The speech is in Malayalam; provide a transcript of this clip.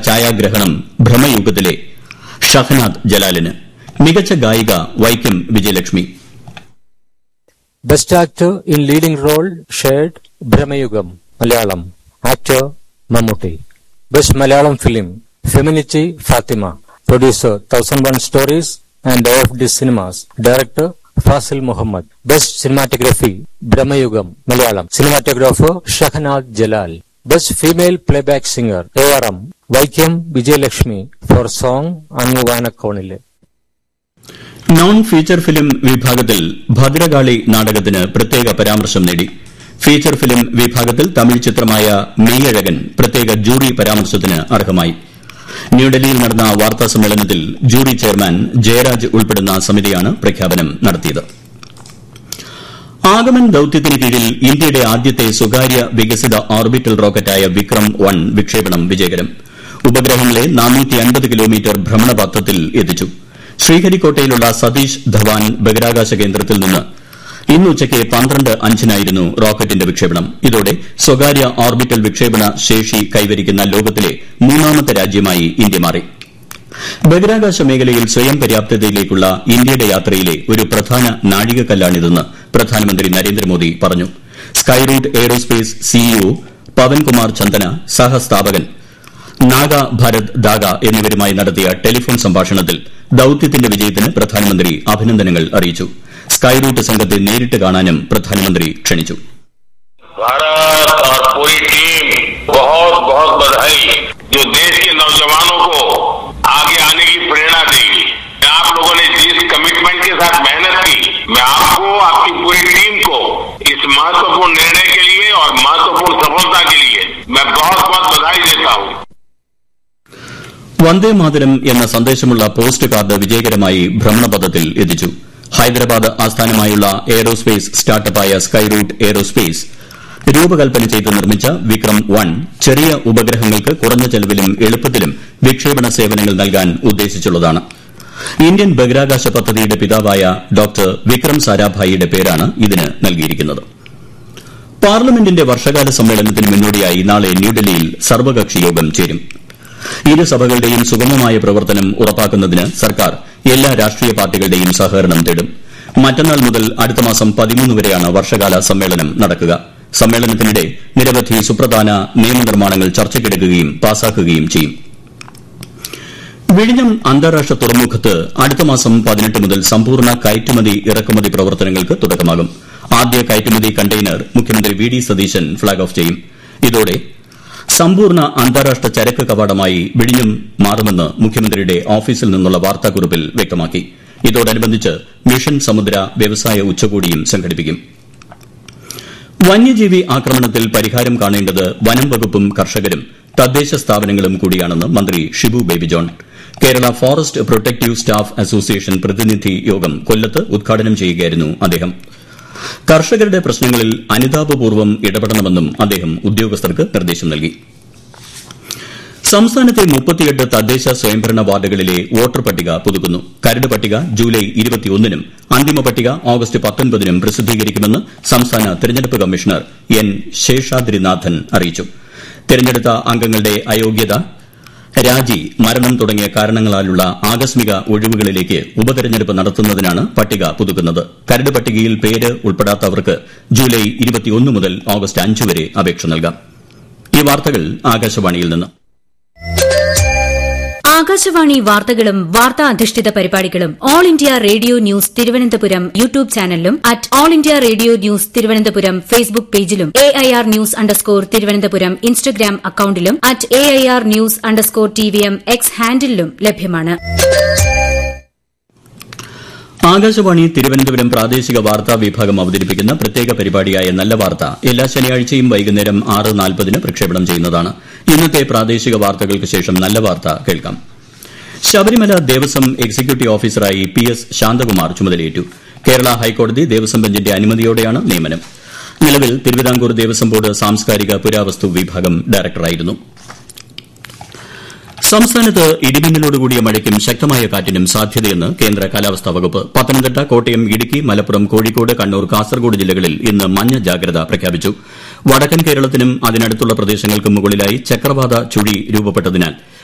ഛായാഗ്രഹണം ഭ്രമയുഗത്തിലെ ഷഹനാദ് ജലാലിന് മികച്ച ഗായിക Vaikom Vijayalakshmi Best actor in leading role shared Brahmayugam, Malayalam. Actor Mammootty. Best Malayalam film Femininity Fatima. Producer 1001 Stories and AFD Cinemas. Director Fasil Muhammad. Best Cinematography Brahmayugam, Malayalam. Cinematographer Shahnad Jalal. Best Female Playback Singer ARM Vaikam Vijayalakshmi for song Anuvanakonile. Non feature film വിഭാഗത്തിൽ ഭദ്രകാളി നാടകത്തിന് പ്രത്യേക പരാമർശം നേടി ഫീച്ചർ ഫിലിം വിഭാഗത്തിൽ തമിഴ് ചിത്രമായ മെയ്യഴകൻ പ്രത്യേക ജൂറി പരാമർശത്തിന് അർഹമായി ന്യൂഡൽഹിയിൽ നടന്ന വാർത്താ സമ്മേളനത്തിൽ ജൂറി ചെയർമാൻ ജയരാജ് ഉൾപ്പെടുന്ന സമിതിയാണ് പ്രഖ്യാപനം നടത്തിയത് ആഗമൻ ദൌത്യത്തിന് കീഴിൽ ഇന്ത്യയുടെ ആദ്യത്തെ സ്വകാര്യ വികസിത ഓർബിറ്റൽ റോക്കറ്റായ വിക്രം വൺ വിക്ഷേപണം വിജയകരം ഉപഗ്രഹങ്ങളെ കിലോമീറ്റർ ഭ്രമണപഥത്തിൽ എത്തിച്ചു ശ്രീഹരിക്കോട്ടയിലുള്ള സതീഷ് ധവാൻ ബഹിരാകാശ കേന്ദ്രത്തിൽ നിന്ന് ഇന്ന് ഉച്ചയ്ക്ക് പന്ത്രണ്ട് അഞ്ചിനായിരുന്നു റോക്കറ്റിന്റെ വിക്ഷേപണം ഇതോടെ സ്വകാര്യ ഓർബിറ്റൽ വിക്ഷേപണ ശേഷി കൈവരിക്കുന്ന ലോകത്തിലെ മൂന്നാമത്തെ രാജ്യമായി ഇന്ത്യ മാറി ബഹിരാകാശ മേഖലയിൽ സ്വയം പര്യാപ്തതയിലേക്കുള്ള ഇന്ത്യയുടെ യാത്രയിലെ ഒരു പ്രധാന നാഴികക്കല്ലാണിതെന്ന് പ്രധാനമന്ത്രി നരേന്ദ്രമോദി പറഞ്ഞു Skyroot aerospace CEO Pawan Kumar Chandana സഹസ്ഥാപകൻ നാഗ ഭാരത് ദാഗ എന്നിവരുമായി നടത്തിയ ടെലിഫോൺ സംഭാഷണത്തിൽ ദൌത്യത്തിന്റെ വിജയത്തിന് പ്രധാനമന്ത്രി അഭിനന്ദനങ്ങൾ അറിയിച്ചു സ്കൈറൂട്ട് സംഘത്തെ നേരിട്ട് കാണാനും പ്രധാനമന്ത്രി ക്ഷണിച്ചു भारत और पूरी टीम बहुत बहुत बधाई जो देश के नौजवानों को आगे आने की प्रेरणा देगी आप लोगों ने जिस कमिटमेंट के साथ मेहनत की मैं आपको आपकी पूरी टीम को इस महत्वपूर्ण निर्णय के लिए और महत्वपूर्ण सफलता के लिए मैं बहुत बहुत बधाई देता हूँ വന്ദേ മാതരം എന്ന സന്ദേശമുള്ള പോസ്റ്റ് കാർഡ് വിജയകരമായി ഭ്രമണപഥത്തിൽ എത്തിച്ചു ഹൈദരാബാദ് ആസ്ഥാനമായുള്ള എയ്റോസ്പേസ് സ്റ്റാർട്ടപ്പായ സ്കൈറൂട്ട് എയ്റോസ്പേസ് രൂപകൽപ്പന ചെയ്ത് നിർമ്മിച്ച വിക്രം വൺ ചെറിയ ഉപഗ്രഹങ്ങൾക്ക് കുറഞ്ഞ ചെലവിലും എളുപ്പത്തിലും വിക്ഷേപണ സേവനങ്ങൾ നൽകാൻ ഉദ്ദേശിച്ചുള്ളതാണ് ഇന്ത്യൻ ബഹിരാകാശ പദ്ധതിയുടെ പിതാവായ ഡോക്ടർ വിക്രം സാരാഭായിയുടെ പേരാണ് ഇതിന് നൽകിയിരിക്കുന്നത് പാർലമെന്റിന്റെ വർഷകാല സമ്മേളനത്തിന് മുന്നോടിയായി നാളെ ന്യൂഡൽഹിയിൽ സർവകക്ഷി യോഗം ചേരും ഇരു സഭകളുടെയും സുഗമമായ പ്രവർത്തനം ഉറപ്പാക്കുന്നതിന് സർക്കാർ എല്ലാ രാഷ്ട്രീയ പാർട്ടികളുടെയും സഹകരണം തേടും മറ്റന്നാൾ മുതൽ അടുത്ത മാസം പതിമൂന്ന് വരെയാണ് വർഷകാല സമ്മേളനം നടക്കുക സമ്മേളനത്തിനിടെ നിരവധി സുപ്രധാന നിയമനിർമ്മാണങ്ങൾ ചർച്ചയ്ക്കെടുക്കുകയും പാസാക്കുകയും ചെയ്യും വിഴിഞ്ഞം അന്താരാഷ്ട്ര തുറമുഖത്ത് അടുത്ത മാസം പതിനെട്ട് മുതൽ സമ്പൂർണ്ണ കയറ്റുമതി ഇറക്കുമതി പ്രവർത്തനങ്ങൾക്ക് തുടക്കമാകും ആദ്യ കയറ്റുമതി കണ്ടെയ്നർ മുഖ്യമന്ത്രി V D Satheesan flag off ചെയ്യും ഇതോടെ സമ്പൂർണ്ണ അന്താരാഷ്ട്ര ചരക്ക് കവാടമായി വിഴിഞ്ഞം മാറുമെന്ന് മുഖ്യമന്ത്രിയുടെ ഓഫീസിൽ നിന്നുള്ള വാർത്താക്കുറിപ്പിൽ വ്യക്തമാക്കി ഇതോടനുബന്ധിച്ച് മിഷൻ സമുദ്ര വ്യവസായ ഉച്ചകോടിയും സംഘടിപ്പിക്കും വന്യജീവി ആക്രമണത്തിൽ പരിഹാരം കാണേണ്ടത് വനം വകുപ്പും കർഷകരും തദ്ദേശ സ്ഥാപനങ്ങളും കൂടിയാണെന്ന് മന്ത്രി Shibu Baby John Kerala forest protective staff association പ്രതിനിധി യോഗം കൊല്ലത്ത് ഉദ്ഘാടനം ചെയ്യുകയായിരുന്നു അദ്ദേഹം കർഷകരുടെ പ്രശ്നങ്ങളിൽ അനുതാപപൂർവ്വം ഇടപെടണമെന്നും അദ്ദേഹം ഉദ്യോഗസ്ഥർക്ക് നിർദ്ദേശം നൽകി സംസ്ഥാനത്തെ മുപ്പത്തിയെട്ട് തദ്ദേശ സ്വയംഭരണ വാർഡുകളിലെ വോട്ടർ പട്ടിക പുതുക്കുന്നു കരട് പട്ടിക ജൂലൈ ഇരുപത്തിയൊന്നിനും അന്തിമ പട്ടിക ഓഗസ്റ്റ് പത്തൊൻപതിനും പ്രസിദ്ധീകരിക്കുമെന്ന് സംസ്ഥാന തെരഞ്ഞെടുപ്പ് കമ്മീഷണർ എൻ ശേഷാദ്രിനാഥൻ അറിയിച്ചു തെരഞ്ഞെടുത്ത അംഗങ്ങളുടെ അയോഗ്യത രാജി മരണം തുടങ്ങിയ കാരണങ്ങളാലുള്ള ആകസ്മിക ഒഴിവുകളിലേക്ക് ഉപതെരഞ്ഞെടുപ്പ് നടത്തുന്നതിനാണ് പട്ടിക പുതുക്കുന്നത് കരട് പട്ടികയിൽ പേര് ഉൾപ്പെടാത്തവർക്ക് ജൂലൈ ഇരുപത്തിയൊന്ന് മുതൽ ഓഗസ്റ്റ് അഞ്ച് വരെ അപേക്ഷ നൽകാം ഈ വാർത്തകൾ ആകാശവാണിയിൽ നിന്ന് ആകാശവാണി വാർത്തകളും വാർത്താ അധിഷ്ഠിത പരിപാടികളും all India radio news Thiruvananthapuram YouTube ചാനലിലും at all India radio news Thiruvananthapuram Facebook പേജിലും A I R news underscore Thiruvananthapuram Instagram അക്കൌണ്ടിലും at A I R news underscore T V M X ഹാൻഡിലും ലഭ്യമാണ് ആകാശവാണി തിരുവനന്തപുരം പ്രാദേശിക വാർത്താ വിഭാഗം അവതരിപ്പിക്കുന്ന പ്രത്യേക പരിപാടിയായ നല്ല വാർത്ത എല്ലാ ശനിയാഴ്ചയും വൈകുന്നേരം ആറ് നാൽപ്പതിന് പ്രക്ഷേപണം ചെയ്യുന്നതാണ് ഇന്നത്തെ പ്രാദേശിക വാർത്തകൾക്ക് ശേഷം നല്ല വാർത്ത കേൾക്കാം ശബരിമല ദേവസ്വം എക്സിക്യൂട്ടീവ് ഓഫീസറായി പി എസ് ശാന്തകുമാർ ചുമതലയേറ്റു കേരള ഹൈക്കോടതി ദേവസ്വം ബെഞ്ചിന്റെ അനുമതിയോടെയാണ് നിയമനം നിലവിൽ തിരുവിതാംകൂർ ദേവസ്വം ബോർഡ് സാംസ്കാരിക പുരാവസ്തു വിഭാഗം ഡയറക്ടറായിരുന്നു സംസ്ഥാനത്ത് ഇടിമിന്നലോടുകൂടിയ മഴയ്ക്കും ശക്തമായ കാറ്റിനും സാധ്യതയെന്ന് കേന്ദ്ര കാലാവസ്ഥാ വകുപ്പ് പത്തനംതിട്ട കോട്ടയം ഇടുക്കി മലപ്പുറം കോഴിക്കോട് കണ്ണൂർ കാസർഗോഡ് ജില്ലകളിൽ ഇന്ന് മഞ്ഞ ജാഗ്രത പ്രഖ്യാപിച്ചു വടക്കൻ കേരളത്തിനും അതിനടുത്തുള്ള പ്രദേശങ്ങൾക്കും മുകളിലായി ചക്രവാത ചുഴി രൂപപ്പെട്ടതിനാൽ